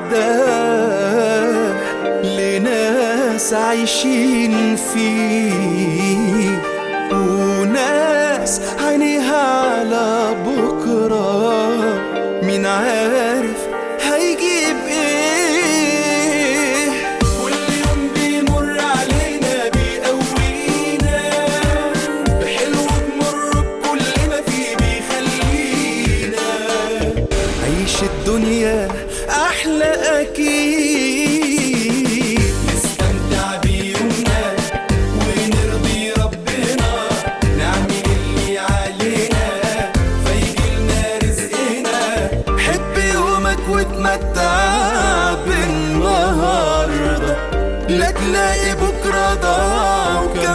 مرتاح لناس عايشين فيه وناس عينيها على بكرة مين عارف هيجيب ايه كل يوم بيمر علينا بيقوينا بحلو بمر بكل ما فيه بيخلينا عيش الدنيا احلى اكيد نستمتع بيومنا ونرضي ربنا نعمل اللي علينا فيجيلنا رزقنا حب يومك وتمتع بالنهارده لا تلاقي بكره ضاع